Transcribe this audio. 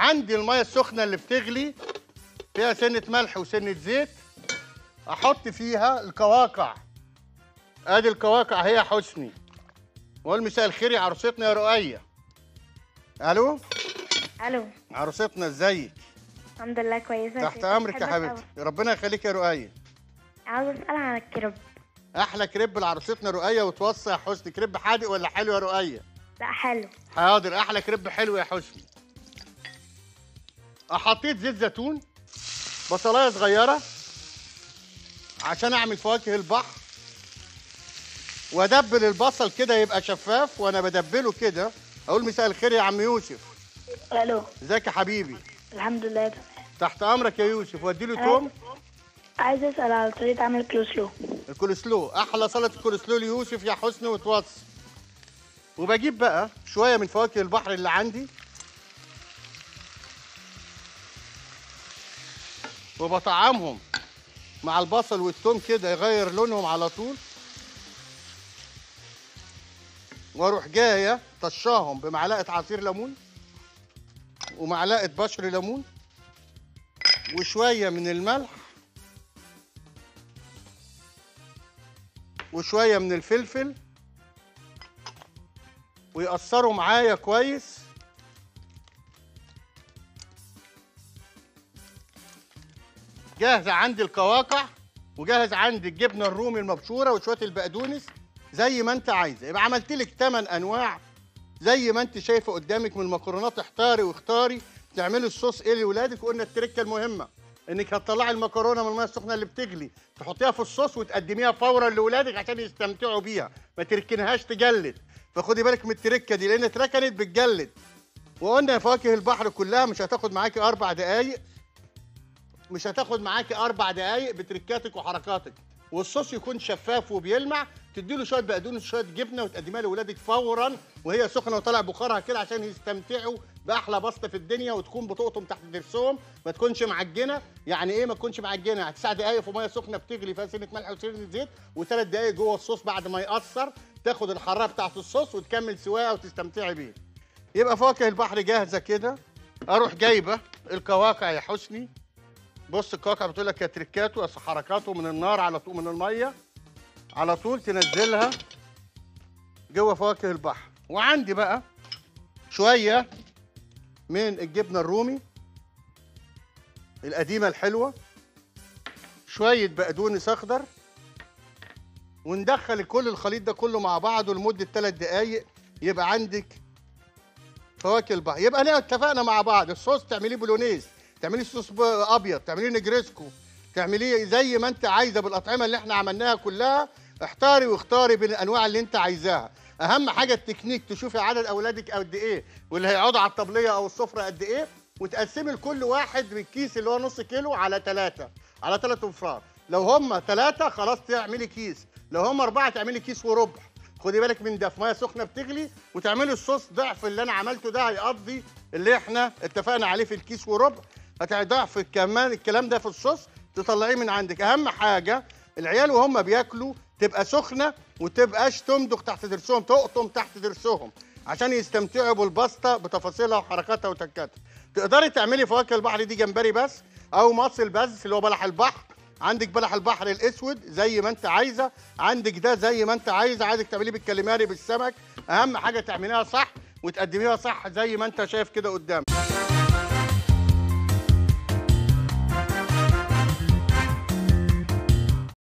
وعندي الميه السخنه اللي بتغلي فيها سنه ملح وسنه زيت احط فيها القواقع ادي القواقع هي يا حسني واقول مساء الخير يا عروستنا يا رؤيه الو الو عروستنا ازيك الحمد لله كويسه تحت امرك يا حبيبتي ربنا يخليك يا رؤيه عاوز اسال عن الكرب احلى كريب لعروستنا رؤيه وتوصي يا حسني كريب حادق ولا حلو يا رؤيه لا حلو حاضر احلى كريب حلو يا حسني حطيت زيت زيتون بصلايه صغيره عشان اعمل فواكه البحر وادبل البصل كده يبقى شفاف وانا بدبله كده اقول مساء الخير يا عم يوسف الو ازيك يا حبيبي الحمد لله تمام تحت امرك يا يوسف واديله توم عايز اسال على طريقه عمل كلوسلو الكولسلو احلى سلطه الكولسلو ليوسف يا حسني وتوصي وبجيب بقى شويه من فواكه البحر اللي عندي وبطعمهم مع البصل والثوم كده يغير لونهم على طول واروح جايه طشاهم بمعلقه عصير ليمون ومعلقه بشر ليمون وشويه من الملح وشويه من الفلفل ويقصروا معايا كويس جاهز عندي القواقع وجاهز عندي الجبنه الرومي المبشوره وشويه البقدونس زي ما انت عايزه يبقى عملت لك 8 انواع زي ما انت شايفه قدامك من المكرونات احتاري واختاري تعملي الصوص ايه لاولادك وقلنا التركه المهمه انك هتطلعي المكرونه من الميه السخنه اللي بتغلي تحطيها في الصوص وتقدميها فورا لاولادك عشان يستمتعوا بيها ما تركنهاش تجلد فخدي بالك من التركه دي لان اتركنت بتجلد وقلنا فواكه البحر كلها مش هتاخد معاكي اربع دقايق مش هتاخد معاكي اربع دقايق بتركاتك وحركاتك والصوص يكون شفاف وبيلمع تديله شويه بقدونس شويه جبنه وتقدميها لاولادك فورا وهي سخنه وطالع بخارها كده عشان يستمتعوا باحلى بسطه في الدنيا وتكون بطوقتهم تحت ضرسهم ما تكونش معجنه يعني ايه ما تكونش معجنه يعني تسع دقايق في ميه سخنه بتغلي فيها سنه ملح وسنه زيت وثلاث دقايق جوه الصوص بعد ما يقصر تاخد الحراره بتاعت الصوص وتكمل سواها وتستمتعي بيه يبقى فواكه البحر جاهزه كده اروح جايبه القواقع يا حسني بص القواقع بتقول لك يا تركاته يا حركاته من النار على طول من الميه على طول تنزلها جوه فواكه البحر وعندي بقى شويه من الجبنه الرومي القديمه الحلوه شويه بقدونس اخضر وندخل كل الخليط ده كله مع بعضه لمده ثلاث دقائق يبقى عندك فواكه البحر يبقى انا اتفقنا مع بعض الصوص تعمليه بولونيز تعمليه صوص ب- ابيض تعمليه نجريسكو تعمليه زي ما انت عايزه بالاطعمه اللي احنا عملناها كلها احتاري واختاري بين الانواع اللي انت عايزاها اهم حاجه التكنيك تشوفي عدد اولادك قد ايه واللي هيقعدوا على الطبليه او السفره قد ايه وتقسمي لكل واحد بالكيس اللي هو نص كيلو على ثلاثه على ثلاث انفار لو هم ثلاثه خلاص تعملي كيس لو هم اربعه تعملي كيس وربع خدي بالك من ده في ميه سخنه بتغلي وتعملي الصوص ضعف اللي انا عملته ده هيقضي اللي احنا اتفقنا عليه في الكيس وربع هتضعف كمان الكلام ده في الصوص تطلعيه من عندك اهم حاجه العيال وهم بياكلوا تبقى سخنه وتبقاش تمضغ تحت ضرسهم تقطم تحت ضرسهم عشان يستمتعوا بالباستا بتفاصيلها وحركاتها وتكاتها تقدري تعملي فواكه البحر دي جمبري بس او مصل بس اللي هو بلح البحر عندك بلح البحر الاسود زي ما انت عايزه عندك ده زي ما انت عايزه عايزك تعمليه بالكاليماري بالسمك اهم حاجه تعمليها صح وتقدميها صح زي ما انت شايف كده قدامك